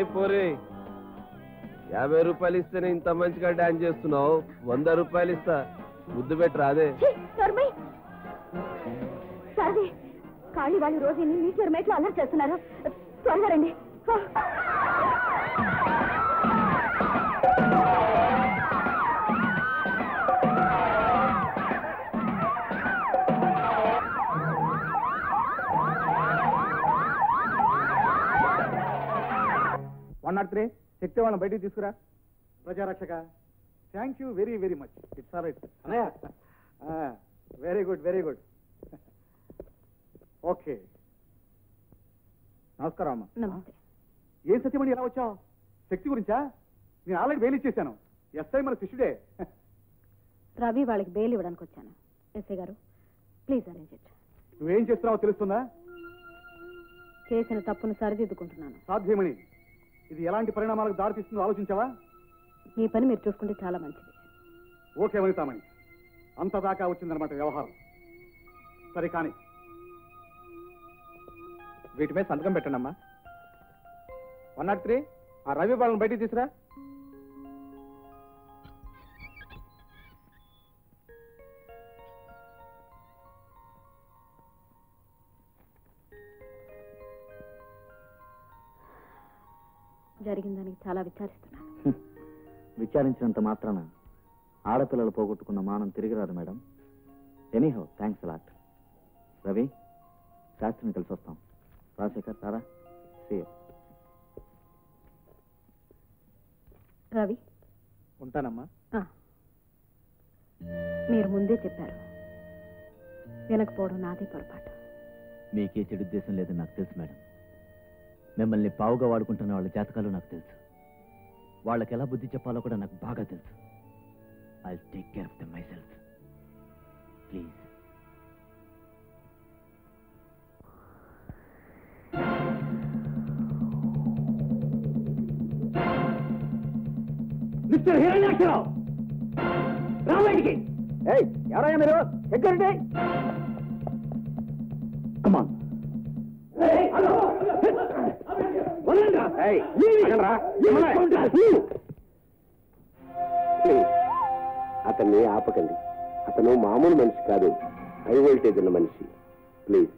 పోరే యాభై రూపాయలు ఇస్తేనే ఇంత మంచిగా డాన్స్ చేస్తున్నావు వంద రూపాయలు ఇస్తా ముద్దు పెట్టి రాదే సరే కాళీ వాళ్ళు రోజు మీటర్ మేట్లు అల్లరి చేస్తున్నారు త్వరగా రండి వన్ నాట్ త్రీ శక్తి వాళ్ళని బయటికి తీసుకురా ప్రజారక్షక thank you very very much it's all right very good very good okay నమస్కారం అమ్మా నమస్తే ఏం సత్యమణి ఎలా వచ్చావు శక్తి గురించా నేను ఆల్రెడీ బెయిల్ ఇచ్చేసాను ఎస్ఐ మన శిష్యుడే రవి వాళ్ళకి బెయిల్ ఇవ్వడానికి వచ్చాను ఎస్ఐ గారు ప్లీజ్ అరేంజ్ ఇట్ నువ్వేం చేస్తున్నావో తెలుస్తుందా చేసిన తప్పును సరిదిద్దుకుంటున్నాను సాధ్యమణి ఇది ఎలాంటి పరిణామాలకు దారితీస్తుందో ఆలోచించావా మీ పని మీరు చూసుకుంటే చాలా మంచిది ఓకే వనితామణి అంత దాకా వచ్చిందనమాట వ్యవహారం సరే కానీ వీటి మీద సంతకం పెట్టండి అమ్మా వన్ నాట్ త్రీ ఆ రవి వాళ్ళని బయటికి తీసురా జరిగిన దానికి చాలా విచారిస్తున్నాను విచారించినంత మాత్రాన ఆడపిల్లలు పోగొట్టుకున్న మానం తిరిగి రాదు madam anyhow thanks lot Ravi శాస్త్రిని కలిసి వస్తాం రాజశేఖర్ తారా సీ రవి ఉంటానమ్మా ఆ. మీరు ముందే చెప్పారు వినకపోవడం నాదే పొరపాటు మీకే చెడు ఉద్దేశం లేదని నాకు తెలుసు మేడం మిమ్మల్ని పావుగా వాడుకుంటున్న వాళ్ళ జాతకాలు నాకు తెలుసు వాళ్ళకి ఎలా బుద్ధి చెప్పాలో కూడా నాకు బాగా తెలుసు I take care of them myself please mister Hiranyaksharao రా బయటికి ఏయ్ ఎవరయ్యా మీరు సెక్యూరిటీ కమాన్ అతన్ని ఆపకండి అతను మామూలు మనిషి కాదు హై వోల్టేజ్ ఉన్న మనిషి ప్లీజ్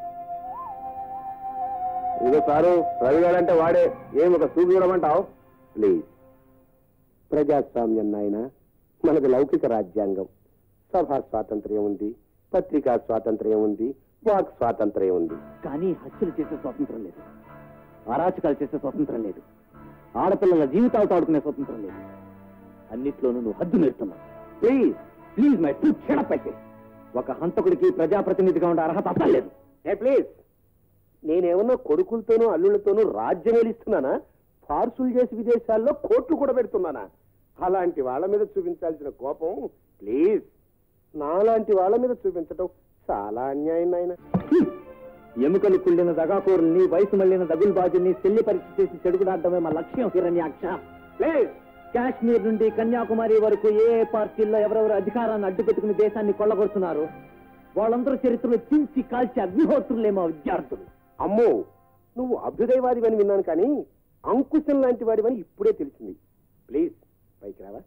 ఇదిగో సారు రవి గారు అంటే వాడే ఏం ఒక సూపు చూడమంటావు ప్లీజ్ ప్రజాస్వామ్యం నాయన మనది లౌకిక రాజ్యాంగం సభా స్వాతంత్ర్యం ఉంది పత్రికా స్వాతంత్ర్యం ఉంది వాక్ స్వాతంత్ర్యం ఉంది కానీ హత్యలు చేసే స్వాతంత్రం లేదు అరాచకాలు చేసే స్వాతంత్రం లేదు ఆడపిల్లల జీవితాలతో ఆడుకునే స్వాతంత్రం లేదు అన్నిట్లోనూ నువ్వు హద్దు మీరుతున్నావు ప్లీజ్ ప్లీజ్ మై టూ క్షణపైతే ఒక హంతకుడికి ప్రజాప్రతినిధిగా ఉండే అర్హత అసలు లేదు ఏ ప్లీజ్ నేనేమన్నా కొడుకులతోనూ అల్లుళ్ళతోనూ రాజ్యం వెలిస్తున్నానా పార్సులు చేసి విదేశాల్లో కోట్లు కూడా పెడుతున్నానా అలాంటి వాళ్ళ మీద చూపించాల్సిన కోపం ప్లీజ్ నాలాంటి వాళ్ళ మీద చూపించటం చాలా అన్యాయం నాయన ఎముకలు కుళ్ళిన దగాకోరుల్ని వయసు మళ్ళిన దగులు బాజుల్ని శల్య పరీక్ష చేసి చెడుగుడాడమే మా లక్ష్యం హిరణ్యాక్ష ప్లీజ్ కాశ్మీర్ నుండి కన్యాకుమారి వరకు ఏ ఏ పార్టీల్లో ఎవరెవరు అధికారాన్ని అడ్డుపెట్టుకుని దేశాన్ని కొల్లగొడుతున్నారు వాళ్ళందరూ చరిత్రలో చించి కాల్చి అగ్నిహోత్రులే మా విద్యార్థులు అమ్మో నువ్వు అభ్యుదయవాదివని విన్నాను కానీ అంకుశం లాంటి వాడివని ఇప్పుడే తెలిసింది ప్లీజ్ పైకి రావా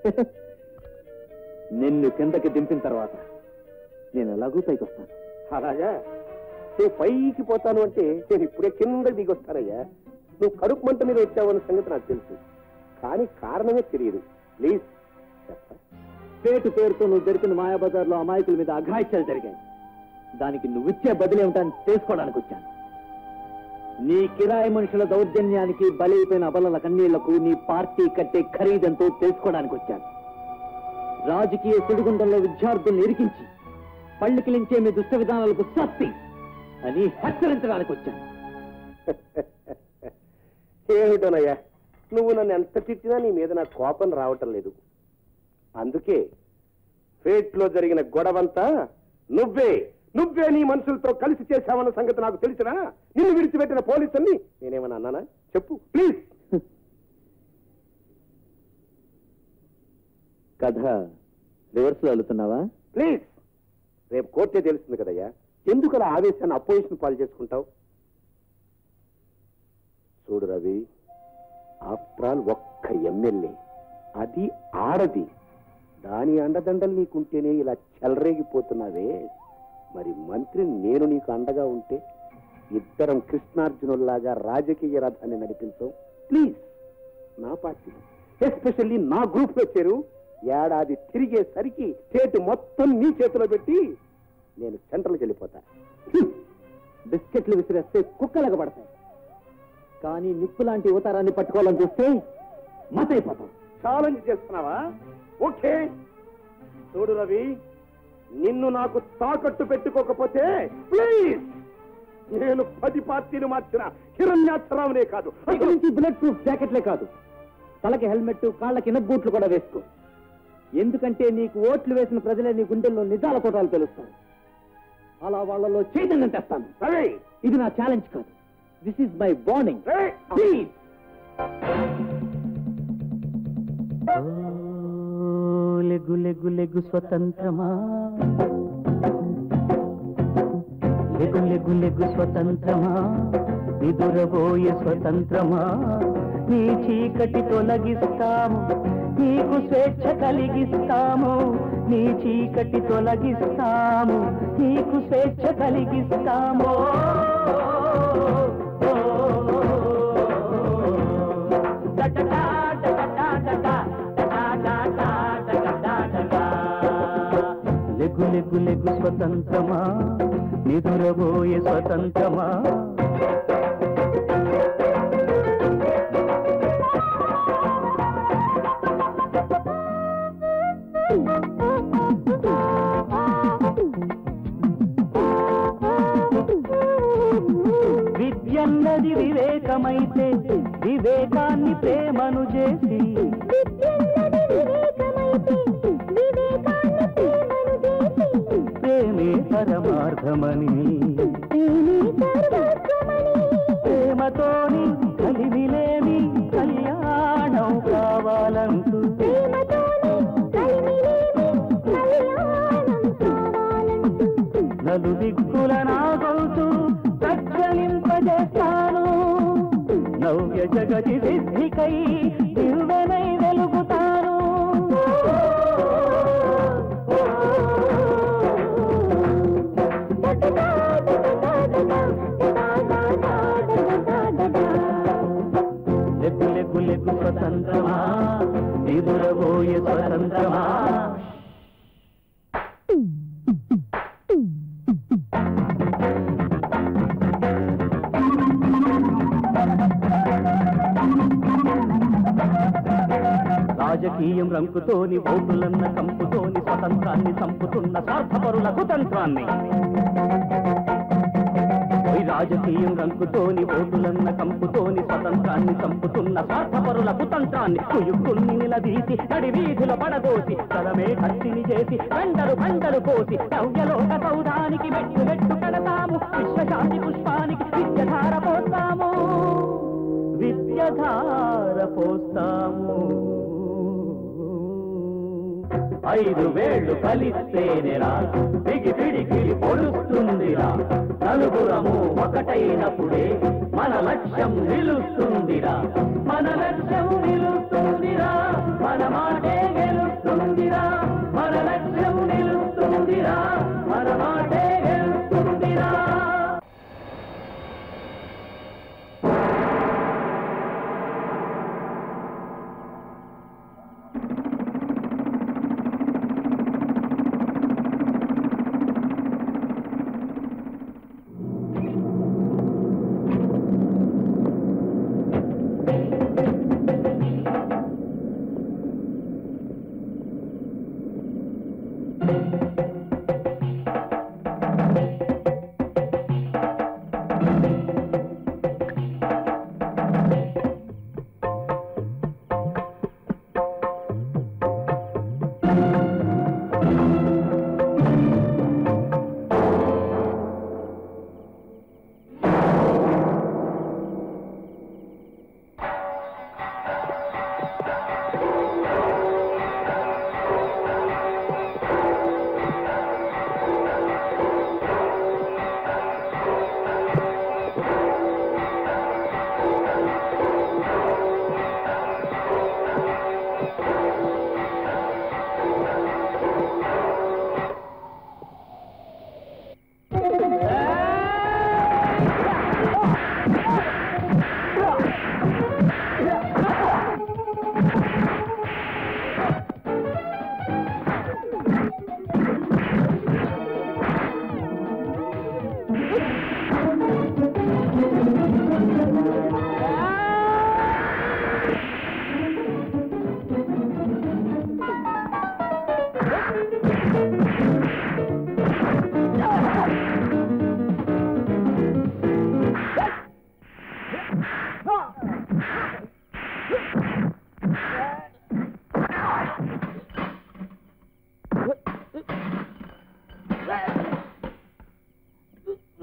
నిన్ను కిందకి దింపిన తర్వాత నేను ఎలాగూ పైకి వస్తాను అలాగా నువ్వు పైకి పోతాను అంటే నేను ఇప్పుడే కింద దిగొస్తానయ్యా నువ్వు కడుపు మంట మీద వచ్చావన్న సంగతి నాకు తెలుసు కానీ కారణమే తెలియదు ప్లీజ్ చెప్ప పేటు పేరుతో నువ్వు జరిపిన మాయాబజార్లో అమాయకుల మీద అఘాయిత్యాలు జరిగాయి దానికి నువ్విచ్చే బదిలీ ఏమిటని తెలుసుకోవడానికి వచ్చాను నీ కిరాయి మనుషుల దౌర్జన్యానికి బలైపోయిన అబలల కన్నీళ్లకు నీ పార్టీ కట్టే ఖరీదంతో తెలుసుకోవడానికి వచ్చాను రాజకీయ సుడిగుండంలో విద్యార్థుల్ని ఇరికించి పళ్ళికిలించే మీ దుష్ట విధానాలకు సత్తి అని హెచ్చరించడానికి వచ్చాను ఏమిటోనయ్యా నువ్వు నన్ను ఎంత తిట్టినా నీ మీద నాకు కోపం రావటం లేదు అందుకే ఫేట్లో జరిగిన గొడవంతా నువ్వే నువ్వే నీ మనుషులతో కలిసి చేశావన్న సంగతి నాకు తెలిసినా నిన్ను విడిచిపెట్టిన పోలీసుల్ని నేనేమన్నా అన్నానా చెప్పు ప్లీజ్ కథ రివర్స్ వెళ్తున్నావా ప్లీజ్ రేపు కోర్టే తెలుస్తుంది కదయ్యా ఎందుకు అలా ఆవేశాన్ని అపోజిషన్ పాలు చేసుకుంటావు చూడు రవి ఆఫ్టర్ ఆల్ ఒక్క ఎమ్మెల్యే అది ఆడది దాని అండదండలు నీకుంటేనే ఇలా చెలరేగిపోతున్నావే మరి మంత్రి నేను నీకు అండగా ఉంటే ఇద్దరం కృష్ణార్జునుల్లాగా రాజకీయ రథాన్ని నడిపించవు ప్లీజ్ నా పార్టీ ఎస్పెషల్లీ నా గ్రూప్ లో చేరు ఏడాది తిరిగేసరికి చేతి మొత్తం నీ చేతిలో పెట్టి నేను సెంట్రల్కి వెళ్ళిపోతా బిస్కెట్లు విసిరేస్తే కుక్కలకు పడతాయి కానీ నిప్పు లాంటి అవతారాన్ని పట్టుకోవాలని చూస్తే మతైపోతాం ఛాలెంజ్ చేస్తున్నావా ఓకే చూడు రవి నిన్ను నాకు తాకట్టు పెట్టుకోకపోతే ప్లీజ్ నేను పది పార్టీలు మార్చిన హిరణ్యాక్షరావునే కాదు ఇక నుంచి బుల్లెట్ ప్రూఫ్ జాకెట్లే కాదు తలకి హెల్మెట్ కాళ్ళకి బూట్లు కూడా వేసుకో ఎందుకంటే నీకు ఓట్లు వేసిన ప్రజలే నీ గుండెల్లో నిజాల కోటాలు తెలుస్తాయి అలా వాళ్ళలో చైతన్యం తెస్తాను రవి ఇది నా ఛాలెంజ్ కాదు this is my warning Ravi, please లెగు లెగు లెగు స్వతంత్రమా లెగు లెగు లెగు స్వతంత్రమా ఎదురబోయే స్వతంత్రమా నీ చీకటి తొలగిస్తాము నీకు స్వేచ్ఛ కలిగిస్తాము నీ చీకటి తొలగిస్తాము నీకు స్వేచ్ఛ కలిగిస్తాము లెగు లెగు లెగు స్వతంత్రమా నిదురబోయే స్వతంత్రమా విద్యన్నది వివేకమైతే వివేకాన్ని ప్రేమను చేసి ప్రేమే పరమార్థమని ప్రేమతోని కలిమిలేని కళ్యాణం కావాలంటూ నలు దిక్కుల నాగౌతూ ప్రజ్వలింపజేస్తాను నవ్య జగతి సిద్ధికై దివ్వనై వెలుగుతాను లెగ్గు లెగ్గు లెగ్గు స్వతంత్రమా ఎదురబోయే స్వతంత్రమా రాజకీయం రంకుతోని ఓటులన్న కంపుతోని స్వతంత్రాన్ని చంపుతున్న స్వార్థపరుల కుతంత్రాన్ని ఈ రాజకీయం రంకుతోని ఓటులన్న కంపుతోని స్వతంత్రాన్ని చంపుతున్న స్వార్థపరుల కుతంత్రాన్ని కుయుక్కుల్ని నిలదీసి నడి వీధుల పడదోసి కలమే కత్తిని చేసి బండలు బండలు కోసి నవ్యలోక సౌధానికి మెట్టు మెట్టు కడతాము విశ్వశాంతి పుష్పానికి విద్యధార పోస్తాము విద్యధార పోస్తాము ఐదు వేళ్ళు కలిస్తేనేరా పిగి పిడికిలి పొడుస్తుందిరా నలుగురము ఒకటైనప్పుడే మన లక్ష్యం నిలుస్తుందిరా మన లక్ష్యం నిలుస్తుందిరా మన మాటే గెలుస్తుందిరా మన లక్ష్యం నిలుస్తుందిరా మన మాటే గెలుస్తుందిరా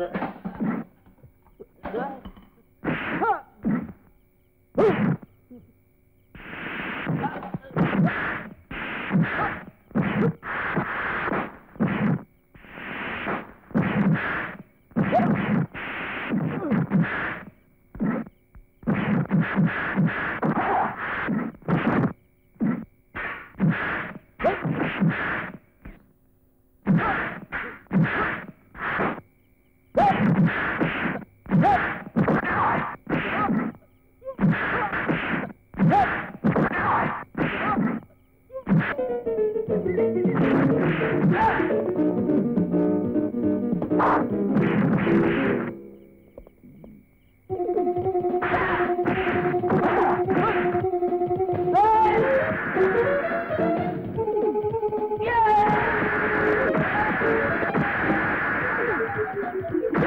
Yeah!